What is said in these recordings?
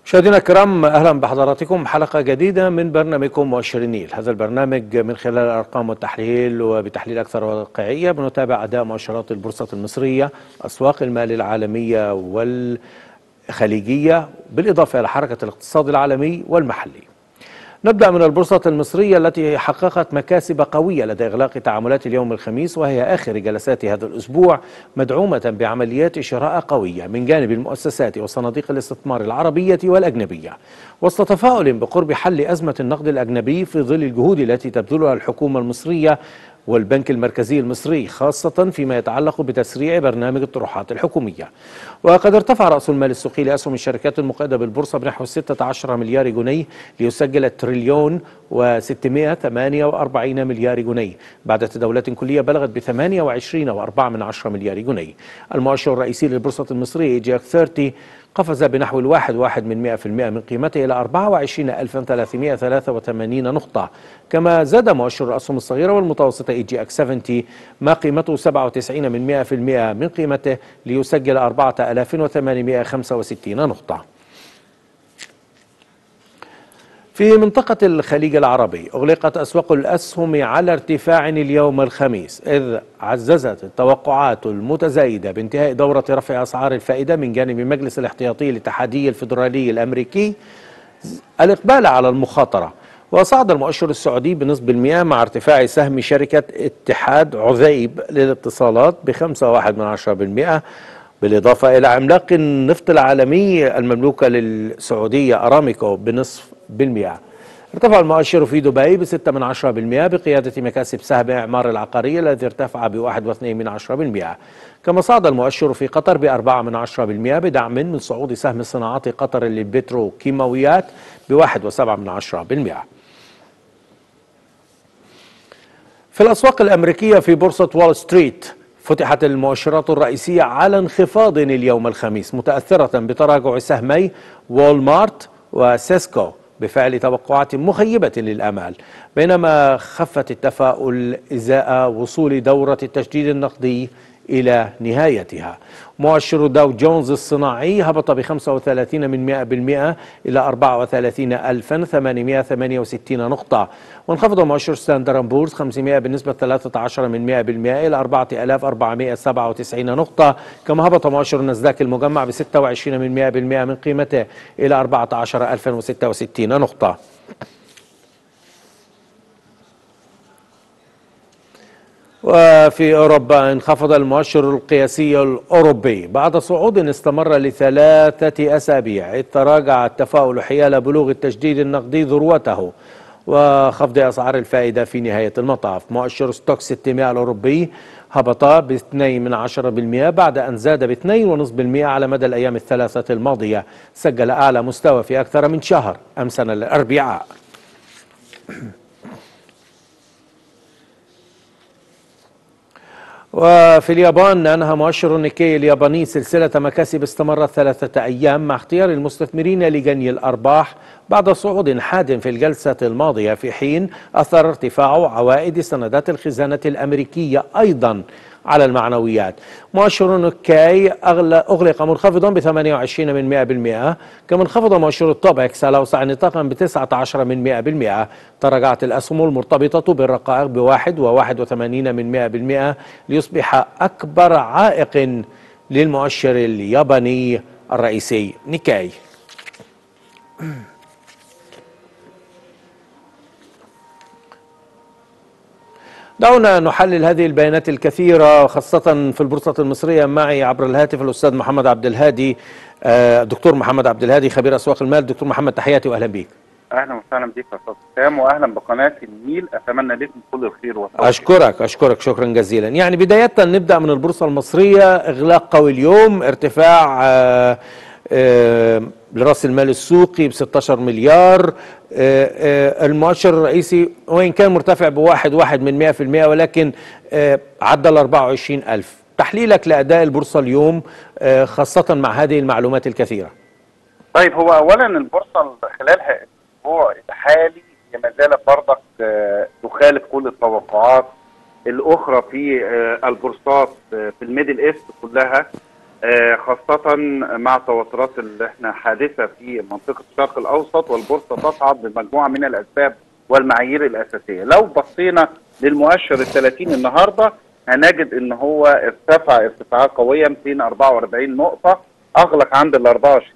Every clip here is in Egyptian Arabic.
مشاهدينا الكرام اهلا بحضراتكم حلقه جديده من برنامجكم مؤشر النيل، هذا البرنامج من خلال الارقام والتحليل وبتحليل اكثر واقعيه بنتابع اداء مؤشرات البورصه المصريه، اسواق المال العالميه والخليجيه بالاضافه الى حركه الاقتصاد العالمي والمحلي. نبدأ من البورصة المصرية التي حققت مكاسب قوية لدى إغلاق تعاملات اليوم الخميس وهي آخر جلسات هذا الأسبوع مدعومة بعمليات شراء قوية من جانب المؤسسات وصناديق الاستثمار العربية والأجنبية وسط تفاؤل بقرب حل أزمة النقد الأجنبي في ظل الجهود التي تبذلها الحكومة المصرية والبنك المركزي المصري خاصة فيما يتعلق بتسريع برنامج الطروحات الحكومية وقد ارتفع رأس المال السوقي لأسهم الشركات المقيدة بالبورصة بنحو 16 مليار جنيه ليسجل تريليون و648 مليار جنيه بعد تداولات كلية بلغت ب 28.4 مليار جنيه المؤشر الرئيسي للبورصة المصرية جي 30 قفز بنحو الواحد واحد من مئة في المئة من قيمته إلى 24383 نقطة كما زاد مؤشر الأسهم الصغيرة والمتوسطة إي جي أكس 70 ما قيمته 97 من مئة في المئة من قيمته ليسجل 4865 نقطة في منطقة الخليج العربي أغلقت أسواق الأسهم على ارتفاع اليوم الخميس إذ عززت التوقعات المتزايدة بانتهاء دورة رفع أسعار الفائدة من جانب مجلس الاحتياطي الاتحادي الفيدرالي الأمريكي الإقبال على المخاطرة وصعد المؤشر السعودي بنصب المئة مع ارتفاع سهم شركة اتحاد عذيب للاتصالات بخمسة واحد من عشرة بالمئة بالإضافة إلى عملاق النفط العالمي المملوكة للسعودية أراميكو بنصف بالمئة ارتفع المؤشر في دبي بستة من عشرة بالمئة بقيادة مكاسب سهم إعمار العقارية الذي ارتفع بواحد واثنين من عشرة بالمئة كما صعد المؤشر في قطر بأربعة من عشرة بالمئة بدعم من صعود سهم صناعات قطر للبترو كيماويات بواحد وسبعة من عشرة بالمئة في الأسواق الأمريكية في بورصة وول ستريت فتحت المؤشرات الرئيسية على انخفاض اليوم الخميس متأثرة بتراجع سهمي وول مارت وسيسكو بفعل توقعات مخيبة للآمال بينما خفت التفاؤل إزاء وصول دورة التجديد النقدي إلى نهايتها مؤشر داو جونز الصناعي هبط ب 35 من 100% إلى 34868 نقطة وانخفض مؤشر ستاندر بورز 500 بنسبة 13 من 100% إلى 4497 نقطة كما هبط مؤشر النزداك المجمع ب 26 من 100% من قيمته إلى 14066 نقطة وفي أوروبا انخفض المؤشر القياسي الأوروبي بعد صعود استمر لثلاثة أسابيع إذ تراجع التفاؤل حيال بلوغ التجديد النقدي ذروته وخفض أسعار الفائدة في نهاية المطاف مؤشر ستوك 600 الأوروبي هبط ب 2 من 10% بعد أن زاد ب 2.5% على مدى الأيام الثلاثة الماضية سجل أعلى مستوى في أكثر من شهر أمس الأربعاء وفي اليابان أنهى مؤشر النيكي الياباني سلسلة مكاسب استمرت ثلاثة أيام مع اختيار المستثمرين لجني الأرباح بعد صعود حاد في الجلسة الماضية في حين أثر ارتفاع عوائد سندات الخزانة الأمريكية أيضا على المعنويات مؤشر نكاي أغلق منخفضا ب 28 من 100% كما انخفض مؤشر التوبكس على وسع نطاقا ب 19 من 100% تراجعت الأسهم المرتبطة بالرقائق بواحد وواحد وثمانين من 100% ليصبح أكبر عائق للمؤشر الياباني الرئيسي نيكاي دعونا نحلل هذه البيانات الكثيرة خاصة في البورصة المصرية معي عبر الهاتف الأستاذ محمد عبد الهادي دكتور محمد عبد الهادي خبير أسواق المال دكتور محمد تحياتي وأهلا بك اهلا وسهلا بك يا استاذ حسام واهلا بقناه النيل اتمنى لكم كل الخير والتوفيق اشكرك اشكرك شكرا جزيلا يعني بدايه نبدا من البورصه المصريه اغلاق قوي اليوم ارتفاع آآ آآ لراس المال السوقي ب 16 مليار المؤشر الرئيسي وإن كان مرتفع بواحد واحد من 100% ولكن عدى ال 24 ألف تحليلك لأداء البورصة اليوم خاصة مع هذه المعلومات الكثيرة طيب هو أولا البورصة خلال الأسبوع الحالي ما زالت برضك تخالف كل التوقعات الأخرى في البورصات في الميدل إيست كلها آه، خاصة مع التوترات اللي احنا حادثة في منطقة الشرق الأوسط والبورصة تصعد بمجموعة من الأسباب والمعايير الأساسية لو بصينا للمؤشر الثلاثين النهاردة هنجد ان هو ارتفع ارتفاعات قوية 244 نقطة اغلق عند ال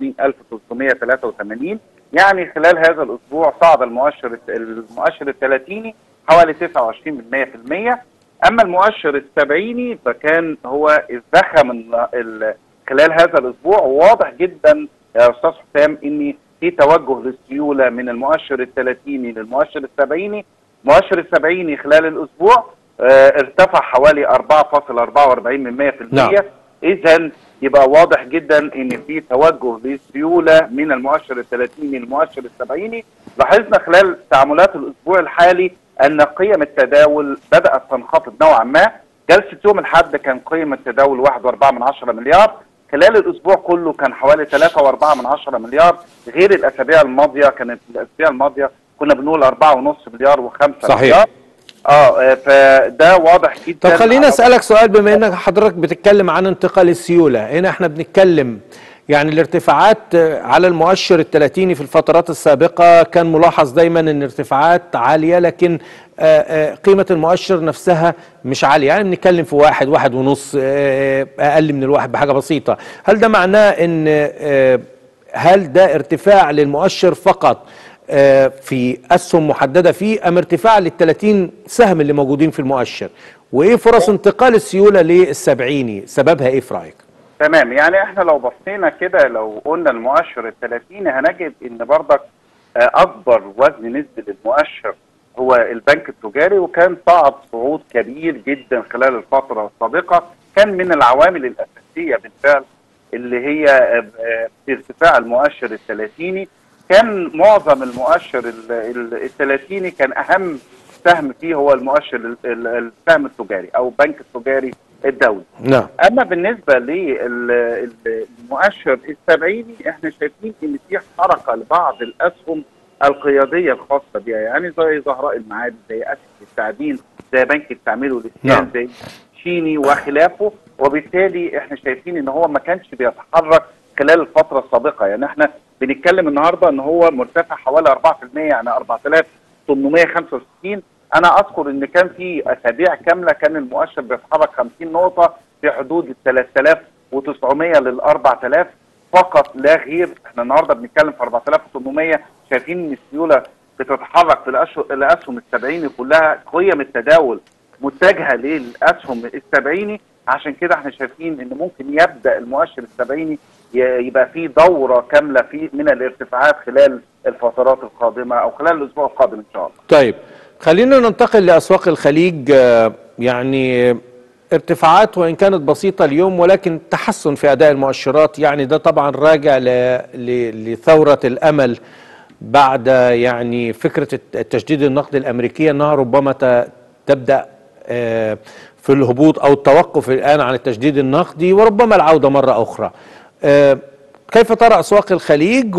24383 يعني خلال هذا الاسبوع صعد المؤشر المؤشر الثلاثيني حوالي 29% اما المؤشر السبعيني فكان هو ازدخم ال- ال- خلال هذا الاسبوع واضح جدا يا استاذ حسام ان في توجه للسيوله من المؤشر الثلاثيني للمؤشر السبعيني المؤشر السبعيني خلال الاسبوع آه، ارتفع حوالي 4.44 من 100% نعم. اذا يبقى واضح جدا ان في توجه للسيوله من المؤشر الثلاثيني للمؤشر السبعيني لاحظنا خلال تعاملات الاسبوع الحالي ان قيم التداول بدات تنخفض نوعا ما جلسه يوم الاحد كان قيم التداول 1.4 من عشرة مليار خلال الاسبوع كله كان حوالي 3.4 من عشرة مليار غير الاسابيع الماضيه كانت الاسابيع الماضيه كنا بنقول 4.5 مليار و5 صحيح. مليار اه آه، فده واضح جدا طب خليني على- اسالك سؤال بما انك حضرتك بتتكلم عن انتقال السيوله هنا احنا بنتكلم يعني الارتفاعات آه، على المؤشر الثلاثيني في الفترات السابقه كان ملاحظ دايما ان ارتفاعات عاليه لكن آه، آه، قيمه المؤشر نفسها مش عاليه يعني بنتكلم في واحد واحد ونص آه، اقل من الواحد بحاجه بسيطه هل ده معناه ان آه، هل ده ارتفاع للمؤشر فقط آه، في اسهم محدده فيه ام ارتفاع لل 30 سهم اللي موجودين في المؤشر وايه فرص انتقال السيوله للسبعيني سببها ايه في رايك تمام يعني احنا لو بصينا كده لو قلنا المؤشر الثلاثيني هنجد ان برضك آه، اكبر وزن نسبي للمؤشر هو البنك التجاري وكان صعد صعود كبير جدا خلال الفترة السابقة كان من العوامل الأساسية بالفعل اللي هي آه، آه، في ارتفاع المؤشر الثلاثيني كان معظم المؤشر ال- ال- الثلاثيني كان أهم سهم فيه هو المؤشر ال- ال- السهم التجاري أو البنك التجاري الدولي نعم اما بالنسبه للمؤشر السبعيني احنا شايفين ان في حركه لبعض الاسهم القياديه الخاصه بها يعني زي زهراء المعادن زي اسهم التعدين زي بنك التعمير والاسكان نعم. زي شيني وخلافه وبالتالي احنا شايفين ان هو ما كانش بيتحرك خلال الفتره السابقه يعني احنا بنتكلم النهارده ان هو مرتفع حوالي 4% يعني 4865 انا اذكر ان كان في اسابيع كامله كان المؤشر بيتحرك 50 نقطه في حدود ال 3900 لل 4000 فقط لا غير احنا النهارده بنتكلم في 4800 شايفين ان السيوله بتتحرك في الأشهر الاسهم السبعيني كلها قيم التداول متجهه للاسهم السبعيني عشان كده احنا شايفين ان ممكن يبدا المؤشر السبعيني ي- يبقى فيه دوره كامله في من الارتفاعات خلال الفترات القادمه او خلال الاسبوع القادم ان شاء الله طيب خلينا ننتقل لاسواق الخليج آه، يعني ارتفاعات وان كانت بسيطه اليوم ولكن تحسن في اداء المؤشرات يعني ده طبعا راجع ل... ل... لثوره الامل بعد يعني فكره الت- التجديد النقد الامريكيه انها ربما ت... تبدا آه، في الهبوط او التوقف الان عن التجديد النقدي وربما العوده مره اخرى. آه، كيف ترى اسواق الخليج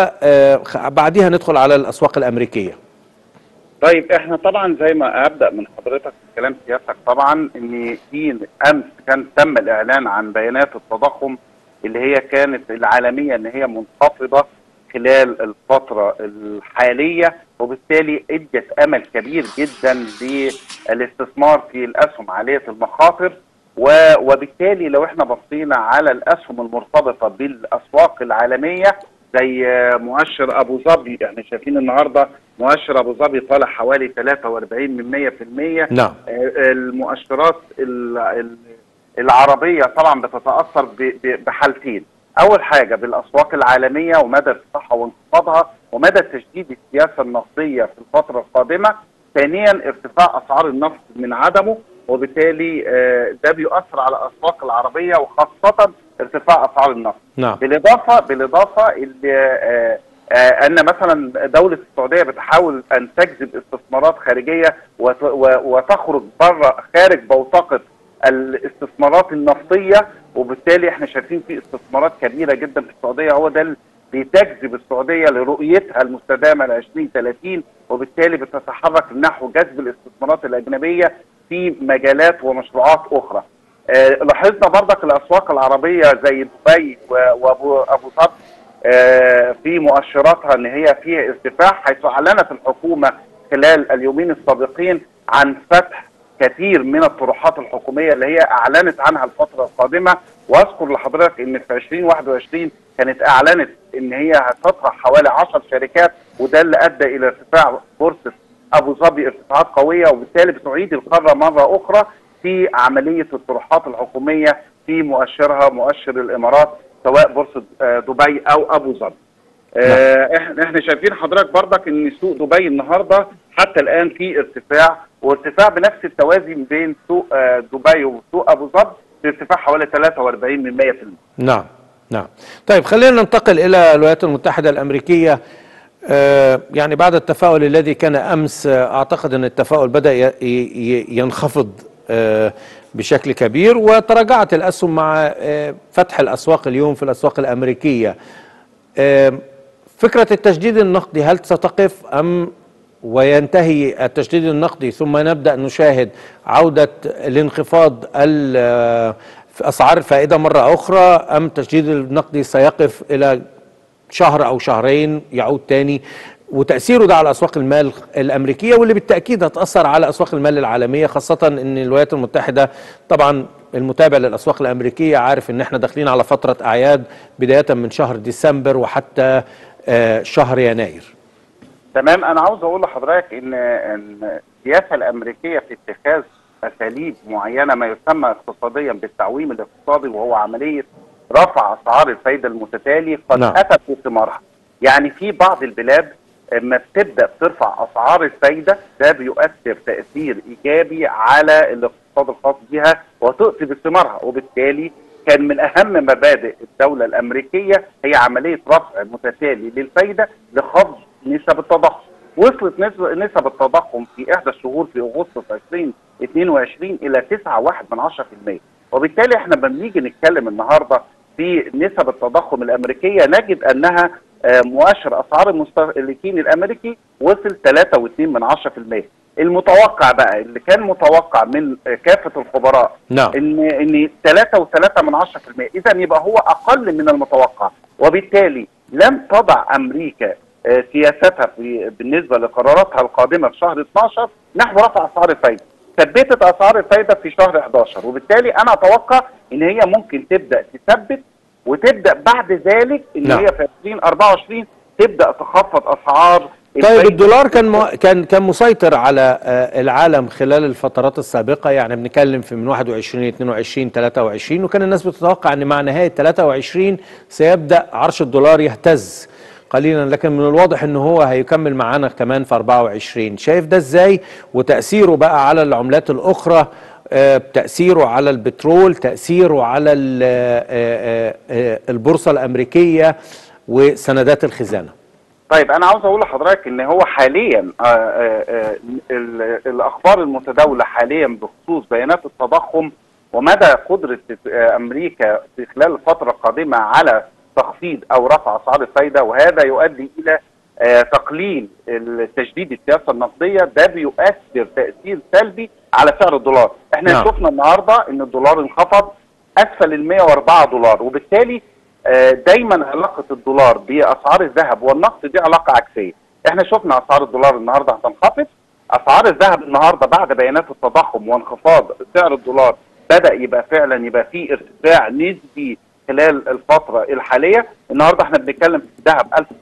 وبعدها ندخل على الاسواق الامريكيه؟ طيب احنا طبعا زي ما ابدا من حضرتك في كلام سيادتك طبعا ان في امس كان تم الاعلان عن بيانات التضخم اللي هي كانت العالميه ان هي منخفضه خلال الفتره الحاليه وبالتالي ادت امل كبير جدا للاستثمار في الاسهم عاليه المخاطر و- وبالتالي لو احنا بصينا على الاسهم المرتبطه بالاسواق العالميه زي مؤشر ابو ظبي احنا شايفين النهارده مؤشر ابو ظبي طالع حوالي 43 من 100% نعم آه، المؤشرات ال- ال- العربيه طبعا بتتاثر ب- ب- بحالتين اول حاجه بالاسواق العالميه ومدى ارتفاعها وانخفاضها ومدى تشديد السياسه النقديه في الفتره القادمه ثانيا ارتفاع اسعار النفط من عدمه وبالتالي آه، ده بيؤثر على الاسواق العربيه وخاصه ارتفاع اسعار النفط نعم بالاضافه بالاضافه اللي آه، آه، ان مثلا دوله السعوديه بتحاول ان تجذب استثمارات خارجيه وت- و- وتخرج بره خارج بوتقه الاستثمارات النفطيه وبالتالي احنا شايفين في استثمارات كبيره جدا في السعوديه هو ده اللي بتجذب السعوديه لرؤيتها المستدامه ل 2030 وبالتالي بتتحرك نحو جذب الاستثمارات الاجنبيه في مجالات ومشروعات اخرى. آه، لاحظنا برضك الاسواق العربيه زي دبي و- وابو ابو ظبي آه، في مؤشراتها ان هي فيها ارتفاع حيث اعلنت الحكومه خلال اليومين السابقين عن فتح كثير من الطروحات الحكوميه اللي هي اعلنت عنها الفتره القادمه واذكر لحضرتك ان في 2021 كانت اعلنت ان هي هتطرح حوالي 10 شركات وده اللي ادى الى ارتفاع بورصه ابو ظبي ارتفاعات قويه وبالتالي بتعيد القاره مره اخرى في عمليه الطروحات الحكوميه في مؤشرها مؤشر الامارات سواء بورصه آه، دبي او ابو ظبي. آه، احنا احنا شايفين حضرتك برضك ان سوق دبي النهارده حتى الان في ارتفاع وارتفاع بنفس التوازي بين سوق آه، دبي وسوق ابو ظبي في ارتفاع حوالي 43 من 100%. نعم نعم طيب خلينا ننتقل إلى الولايات المتحدة الأمريكية آه، يعني بعد التفاؤل الذي كان أمس آه، أعتقد أن التفاؤل بدأ ي- ي- ينخفض آه، بشكل كبير وتراجعت الأسهم مع آه، فتح الأسواق اليوم في الأسواق الأمريكية آه، فكرة التجديد النقدي هل ستقف أم وينتهي التجديد النقدي ثم نبدأ نشاهد عودة الانخفاض ال- في أسعار الفائدة مرة أخرى أم التجديد النقدي سيقف إلى شهر أو شهرين يعود تاني وتأثيره ده على أسواق المال الأمريكية واللي بالتأكيد هتأثر على أسواق المال العالمية خاصة أن الولايات المتحدة طبعا المتابع للأسواق الأمريكية عارف أن احنا داخلين على فترة أعياد بداية من شهر ديسمبر وحتى آه، شهر يناير تمام انا عاوز اقول لحضرتك ان ان السياسه الامريكيه في اتخاذ اساليب معينه ما يسمى اقتصاديا بالتعويم الاقتصادي وهو عمليه رفع اسعار الفايده المتتالي قد نعم. اتت بثمارها. يعني في بعض البلاد لما بتبدا ترفع اسعار الفايده ده بيؤثر تاثير ايجابي على الاقتصاد الخاص بها وتؤتي بثمارها وبالتالي كان من اهم مبادئ الدوله الامريكيه هي عمليه رفع متتالي للفايده لخفض نسب التضخم وصلت نسب نسب التضخم في احدى الشهور في اغسطس 2022 الى 9.1 من 10% وبالتالي احنا لما بنيجي نتكلم النهارده في نسب التضخم الامريكيه نجد انها آه، مؤشر اسعار المستهلكين الامريكي وصل 3.2 من 10% المتوقع بقى اللي كان متوقع من آه، كافه الخبراء نعم. ان ان 3 و3 من 10% اذا يبقى هو اقل من المتوقع وبالتالي لم تضع امريكا آه، سياستها في بالنسبه لقراراتها القادمه في شهر 12 نحو رفع اسعار الفايده ثبتت اسعار الفايده في شهر 11 وبالتالي انا اتوقع ان هي ممكن تبدا تثبت وتبدا بعد ذلك ان نعم. هي في 2024 تبدا تخفض اسعار طيب الفايدة. الدولار كان مو... كان كان مسيطر على آه، العالم خلال الفترات السابقه يعني بنتكلم في من 21 22 23 وكان الناس بتتوقع ان مع نهايه 23 سيبدا عرش الدولار يهتز قليلا لكن من الواضح ان هو هيكمل معانا كمان في 24 شايف ده ازاي وتاثيره بقى على العملات الاخرى آه، تاثيره على البترول تاثيره على ال- آه، آه، آه، البورصه الامريكيه وسندات الخزانه طيب انا عاوز اقول لحضرتك ان هو حاليا آه، آه، آه، ال- الاخبار المتداوله حاليا بخصوص بيانات التضخم ومدى قدره آه، امريكا في خلال الفتره القادمه على تخفيض او رفع اسعار الفايده وهذا يؤدي الى آه، تقليل تجديد السياسه النقديه ده بيؤثر تاثير سلبي على سعر الدولار احنا نعم. شفنا النهارده ان الدولار انخفض اسفل ال 104 دولار وبالتالي آه، دايما علاقه الدولار باسعار الذهب والنقد دي علاقه عكسيه احنا شفنا اسعار الدولار النهارده هتنخفض اسعار الذهب النهارده بعد بيانات التضخم وانخفاض سعر الدولار بدا يبقى فعلا يبقى فيه ارتفاع نسبي خلال الفتره الحاليه النهارده احنا بنتكلم في الذهب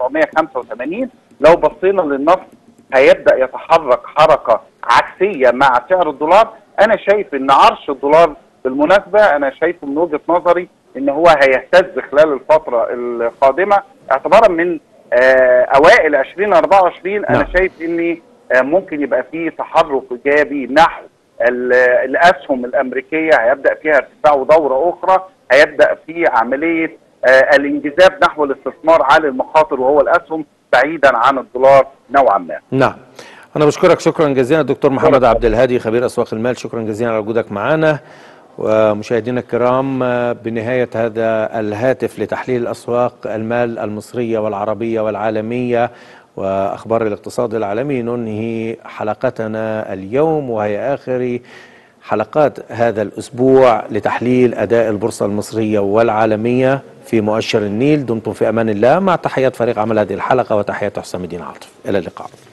1985 لو بصينا للنفط هيبدا يتحرك حركه عكسيه مع سعر الدولار انا شايف ان عرش الدولار بالمناسبه انا شايفه من وجهه نظري ان هو هيهتز خلال الفتره القادمه اعتبارا من آه اوائل 2024 انا نعم. شايف ان آه ممكن يبقى فيه تحرك ايجابي نحو ال- الاسهم الامريكيه هيبدا فيها ارتفاع ودوره اخرى هيبدا في عمليه آه الانجذاب نحو الاستثمار على المخاطر وهو الاسهم بعيدا عن الدولار نوعا ما نعم أنا بشكرك شكرا جزيلا دكتور محمد عبد الهادي خبير أسواق المال شكرا جزيلا على وجودك معنا ومشاهدينا الكرام آه، بنهاية هذا الهاتف لتحليل أسواق المال المصرية والعربية والعالمية وأخبار الاقتصاد العالمي ننهي حلقتنا اليوم وهي آخر حلقات هذا الأسبوع لتحليل أداء البورصة المصرية والعالمية في مؤشر النيل دمتم في أمان الله مع تحيات فريق عمل هذه الحلقة وتحيات حسام الدين عاطف إلى اللقاء